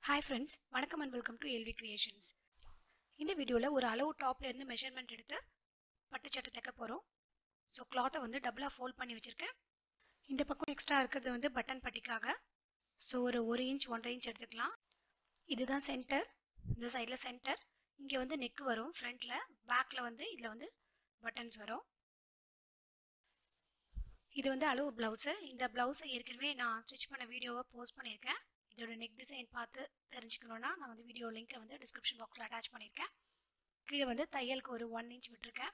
hi friends வணக்கம் and welcome to LV creations இந்த வீடியோவில் ஒரு அளவு டாப்ல இருந்து மெஷர்மெண்ட் எடுத்து பட்டு சட்டை தைக்க போகிறோம் ஸோ கிளாத்தை வந்து டபுளாக ஃபோல்ட் பண்ணி வச்சுருக்கேன் இந்த பக்கம் எக்ஸ்ட்ரா இருக்கிறது வந்து பட்டன் பட்டிக்காக ஸோ ஒரு ஒரு இன்ச் ஒன்றரை இன்ச் எடுத்துக்கலாம் இதுதான் சென்டர் இந்த சைடில் சென்டர் இங்கே வந்து நெக் வரும் ஃப்ரண்ட்டில் பேக்கில் வந்து இதில் வந்து பட்டன்ஸ் வரும் இது வந்து அளவு ப்ளவுஸு இந்த ப்ளவுஸை ஏற்கனவே நான் ஸ்டிச் பண்ண வீடியோவை போஸ்ட் பண்ணியிருக்கேன் இதோட நெக் டிசைன் பார்த்து தெரிஞ்சுக்கணுன்னா நான் வந்து வீடியோ லிங்க்கை வந்து டிஸ்கிரிப்ஷன் பாக்ஸில் அட்டாச் பண்ணியிருக்கேன் கீழே வந்து தையலுக்கு ஒரு ஒன் இன்ச் விட்டுருக்கேன்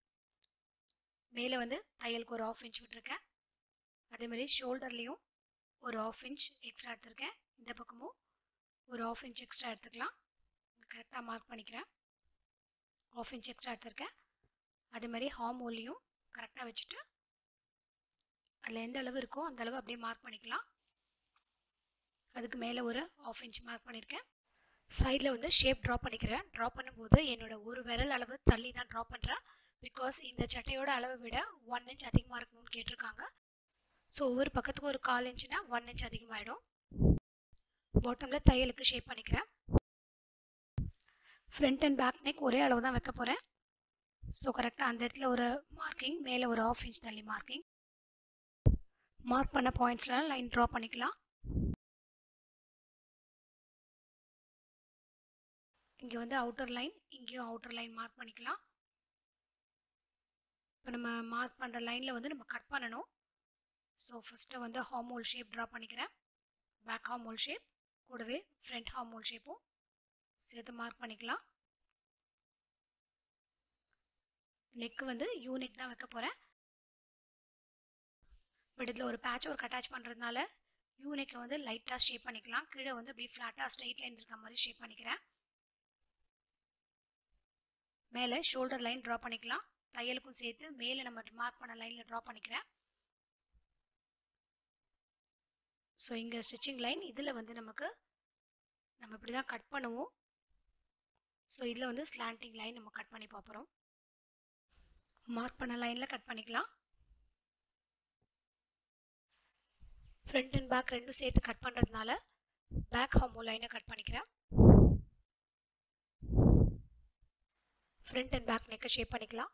மேலே வந்து தையலுக்கு ஒரு ஆஃப் இன்ச் விட்டுருக்கேன் அதேமாதிரி ஷோல்டர்லேயும் ஒரு ஆஃப் இன்ச் எக்ஸ்ட்ரா எடுத்திருக்கேன் இந்த பக்கமும் ஒரு ஆஃப் இன்ச் எக்ஸ்ட்ரா எடுத்துக்கலாம் கரெக்டாக மார்க் பண்ணிக்கிறேன் ஆஃப் இன்ச் எக்ஸ்ட்ரா எடுத்திருக்கேன் அதே மாதிரி ஹார்மோல்லையும் கரெக்டாக வச்சுட்டு அதில் எந்த அளவு இருக்கோ அந்த அளவு அப்படியே மார்க் பண்ணிக்கலாம் அதுக்கு மேலே ஒரு ஆஃப் இன்ச் மார்க் பண்ணியிருக்கேன் சைடில் வந்து ஷேப் ட்ரா பண்ணிக்கிறேன் ட்ரா பண்ணும்போது என்னோட ஒரு விரல் அளவு தள்ளி தான் ட்ரா பண்ணுறேன் பிகாஸ் இந்த சட்டையோட அளவை விட ஒன் இன்ச் அதிகமாக இருக்கணும்னு கேட்டிருக்காங்க ஸோ ஒவ்வொரு பக்கத்துக்கும் ஒரு கால் இன்ச்சுனா ஒன் இன்ச் அதிகமாகிடும் பாட்டமில் தையலுக்கு ஷேப் பண்ணிக்கிறேன் ஃப்ரண்ட் அண்ட் பேக் நெக் ஒரே அளவு தான் வைக்க போகிறேன் ஸோ கரெக்டாக அந்த இடத்துல ஒரு மார்க்கிங் மேலே ஒரு ஆஃப் இன்ச் தள்ளி மார்க்கிங் மார்க் பண்ண பாயிண்ட்ஸ்லாம் லைன் ட்ரா பண்ணிக்கலாம் இங்கே வந்து அவுட்டர் லைன் இங்கேயும் அவுட்டர் லைன் மார்க் பண்ணிக்கலாம் இப்போ நம்ம மார்க் பண்ணுற லைனில் வந்து நம்ம கட் பண்ணணும் ஸோ ஃபஸ்ட்டு வந்து ஹார்மோல் ஷேப் ட்ரா பண்ணிக்கிறேன் பேக் ஹார்மோல் ஷேப் கூடவே ஃப்ரண்ட் ஹார்மோல் ஷேப்பும் சேர்த்து மார்க் பண்ணிக்கலாம் நெக்கு வந்து யூ நெக் தான் வைக்க போகிறேன் பட் இதில் ஒரு பேட்ச் ஒர்க் அட்டாச் பண்ணுறதுனால யூ நெக்கை வந்து லைட்டாக ஷேப் பண்ணிக்கலாம் கீழே வந்து அப்படியே ஃப்ளாட்டாக ஸ்ட்ரைட் லைன் இருக்க மாதிரி ஷேப் பண்ணிக்கிறேன் மேலே ஷோல்டர் லைன் ட்ரா பண்ணிக்கலாம் தையலுக்கும் சேர்த்து மேலே நம்ம மார்க் பண்ண லைனில் ட்ரா பண்ணிக்கிறேன் ஸோ இங்கே ஸ்டிச்சிங் லைன் இதில் வந்து நமக்கு நம்ம இப்படி தான் கட் பண்ணுவோம் ஸோ இதில் வந்து ஸ்லாண்டிங் லைன் நம்ம கட் பண்ணி பார்க்குறோம் மார்க் பண்ண லைனில் கட் பண்ணிக்கலாம் ஃப்ரண்ட் அண்ட் பேக் ரெண்டும் சேர்த்து கட் பண்ணுறதுனால பேக் ஹார்மோ லைனை கட் பண்ணிக்கிறேன் ஃப்ரண்ட் அண்ட் பேக் நெக்கை ஷேப் பண்ணிக்கலாம்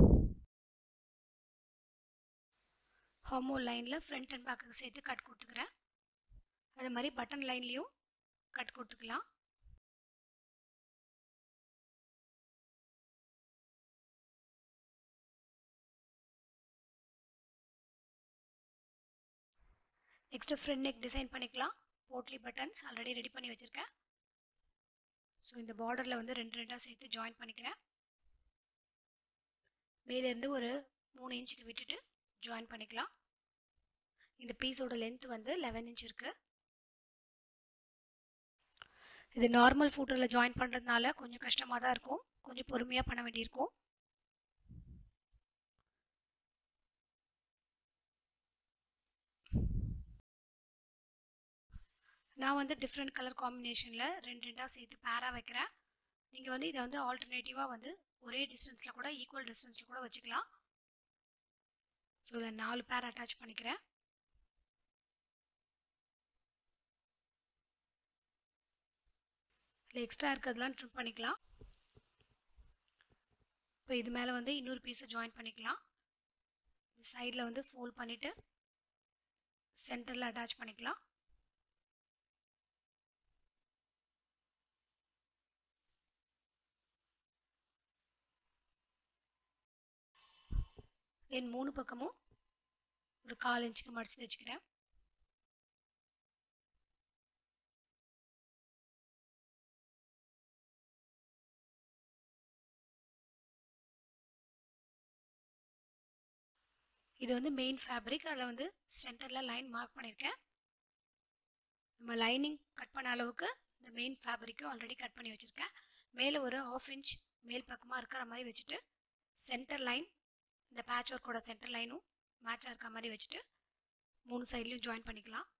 ஹார்மோ லைனில் ஃப்ரண்ட் அண்ட் பேக்குக்கு சேர்த்து கட் கொடுத்துக்கிறேன் அது மாதிரி பட்டன் லைன்லேயும் கட் கொடுத்துக்கலாம் நெக்ஸ்ட்டு ஃப்ரண்ட் நெக் டிசைன் பண்ணிக்கலாம் போட்லி பட்டன்ஸ் ஆல்ரெடி ரெடி பண்ணி வச்சுருக்கேன் ஸோ இந்த பார்டரில் வந்து ரெண்டு ரெண்டாக சேர்த்து ஜாயின் பண்ணிக்கிறேன் மேலேருந்து ஒரு மூணு இன்ச்சுக்கு விட்டுட்டு ஜாயின் பண்ணிக்கலாம் இந்த பீஸோட லென்த் வந்து லெவன் இன்ச் இருக்குது இது நார்மல் ஃபூட்டரில் ஜாயின் பண்ணுறதுனால கொஞ்சம் கஷ்டமாக தான் இருக்கும் கொஞ்சம் பொறுமையாக பண்ண வேண்டியிருக்கும் நான் வந்து டிஃப்ரெண்ட் கலர் காம்பினேஷனில் ரெண்டு ரெண்டாக சேர்த்து பேராக வைக்கிறேன் நீங்கள் வந்து இதை வந்து ஆல்டர்னேட்டிவாக வந்து ஒரே டிஸ்டன்ஸில் கூட ஈக்குவல் டிஸ்டன்ஸில் கூட வச்சுக்கலாம் ஸோ இதில் நாலு பேர் அட்டாச் பண்ணிக்கிறேன் இதில் எக்ஸ்ட்ரா இருக்கிறதுலாம் ட்ரிம் பண்ணிக்கலாம் இப்போ இது மேலே வந்து இன்னொரு பீஸை ஜாயின் பண்ணிக்கலாம் சைடில் வந்து ஃபோல்ட் பண்ணிவிட்டு சென்டரில் அட்டாச் பண்ணிக்கலாம் தென் மூணு பக்கமும் ஒரு கால் இன்ச்சுக்கு மடித்து தைச்சிக்கிறேன் இது வந்து மெயின் ஃபேப்ரிக் அதில் வந்து சென்டரில் லைன் மார்க் பண்ணியிருக்கேன் நம்ம லைனிங் கட் பண்ண அளவுக்கு இந்த மெயின் ஃபேப்ரிக்கும் ஆல்ரெடி கட் பண்ணி வச்சுருக்கேன் மேலே ஒரு ஆஃப் இன்ச் மேல் பக்கமாக இருக்கிற மாதிரி வச்சுட்டு சென்டர் லைன் இந்த பேட்ச் ஒர்க்கோட சென்டர் லைனும் மேட்சாக இருக்க மாதிரி வச்சுட்டு மூணு சைட்லேயும் ஜாயின் பண்ணிக்கலாம்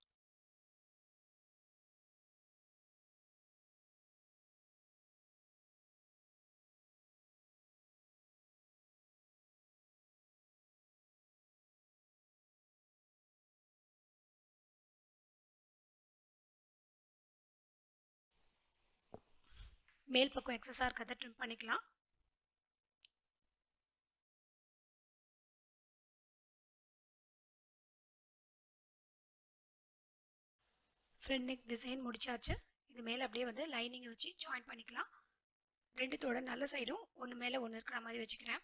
மேல் பக்கம் எக்ஸஸாக இருக்கிறத ட்ரிம் பண்ணிக்கலாம் ஃப்ரண்ட் நெக் டிசைன் முடிச்சாச்சு இது மேலே அப்படியே வந்து லைனிங்கை வச்சு ஜாயின் பண்ணிக்கலாம் ரெண்டுத்தோட நல்ல சைடும் ஒன்று மேலே ஒன்று இருக்கிற மாதிரி வச்சுக்கிறேன்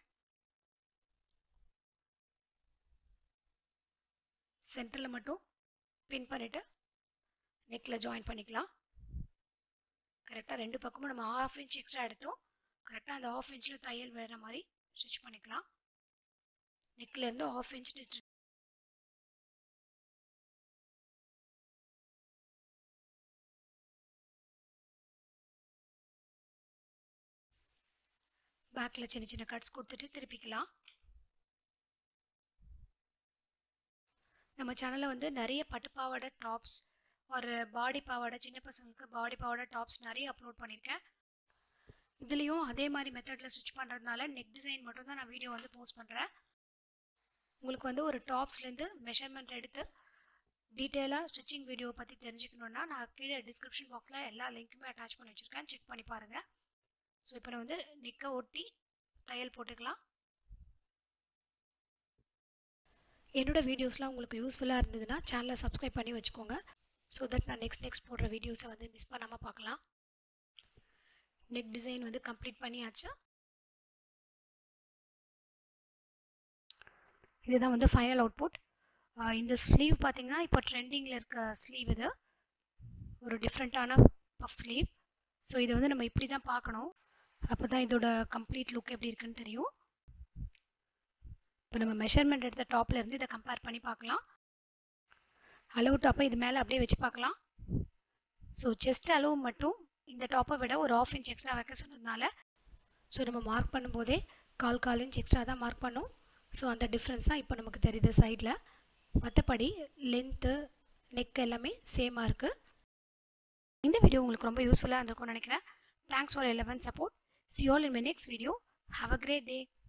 சென்டரில் மட்டும் பின் பண்ணிவிட்டு நெக்கில் ஜாயின் பண்ணிக்கலாம் கரெக்டாக ரெண்டு பக்கமும் நம்ம ஆஃப் இன்ச் எக்ஸ்ட்ரா எடுத்தோம் கரெக்டாக அந்த ஆஃப் இன்ச்சில் தையல் வேற மாதிரி ஸ்டிச் பண்ணிக்கலாம் நெக்லேருந்து ஆஃப் இன்ச் டிஸ்டன்ஸ் பேக்கில் சின்ன சின்ன கட்ஸ் கொடுத்துட்டு திருப்பிக்கலாம் நம்ம சேனலில் வந்து நிறைய பட்டுப்பாவாடை டாப்ஸ் ஒரு பாடி பாவாடை சின்ன பசங்களுக்கு பாடி பாவாடை டாப்ஸ் நிறைய அப்லோட் பண்ணியிருக்கேன் இதுலேயும் அதே மாதிரி மெத்தடில் ஸ்டிச் பண்ணுறதுனால நெக் டிசைன் மட்டும் தான் நான் வீடியோ வந்து போஸ்ட் பண்ணுறேன் உங்களுக்கு வந்து ஒரு டாப்ஸ்லேருந்து மெஷர்மெண்ட் எடுத்து டீட்டெயிலாக ஸ்டிச்சிங் வீடியோ பற்றி தெரிஞ்சுக்கணுன்னா நான் கீழே டிஸ்கிரிப்ஷன் பாக்ஸில் எல்லா லிங்க்குமே அட்டாச் பண்ணி வச்சுருக்கேன் செக் பண்ணி பாருங்கள் ஸோ இப்போ நான் வந்து நெக்கை ஒட்டி தையல் போட்டுக்கலாம் என்னோட வீடியோஸ்லாம் உங்களுக்கு யூஸ்ஃபுல்லாக இருந்ததுன்னா சேனலை சப்ஸ்கிரைப் பண்ணி வச்சுக்கோங்க ஸோ தட் நான் நெக்ஸ்ட் நெக்ஸ்ட் போடுற வீடியோஸை வந்து மிஸ் பண்ணாமல் பார்க்கலாம் நெக் டிசைன் வந்து கம்ப்ளீட் பண்ணியாச்சு இதுதான் வந்து ஃபைனல் அவுட்புட் இந்த ஸ்லீவ் பார்த்தீங்கன்னா இப்போ ட்ரெண்டிங்கில் இருக்க ஸ்லீவ் இது ஒரு டிஃப்ரெண்ட்டான பஃப் ஸ்லீவ் ஸோ இதை வந்து நம்ம இப்படி தான் பார்க்கணும் அப்போ தான் இதோட கம்ப்ளீட் லுக் எப்படி இருக்குன்னு தெரியும் இப்போ நம்ம மெஷர்மெண்ட் எடுத்த டாப்பில் இருந்து இதை கம்பேர் பண்ணி பார்க்கலாம் அளவு டாப்பை இது மேலே அப்படியே வச்சு பார்க்கலாம் ஸோ செஸ்ட் அளவு மட்டும் இந்த டாப்பை விட ஒரு ஆஃப் இன்ச் எக்ஸ்ட்ரா வைக்க சொன்னதுனால ஸோ நம்ம மார்க் பண்ணும்போதே கால் கால் இன்ச் எக்ஸ்ட்ரா தான் மார்க் பண்ணோம் ஸோ அந்த டிஃப்ரென்ஸ் தான் இப்போ நமக்கு தெரியுது சைடில் மற்றபடி லென்த்து நெக் எல்லாமே சேமாக இருக்குது இந்த வீடியோ உங்களுக்கு ரொம்ப யூஸ்ஃபுல்லாக இருந்திருக்கும்னு நினைக்கிறேன் thanks for eleven support see all in my next video have a great day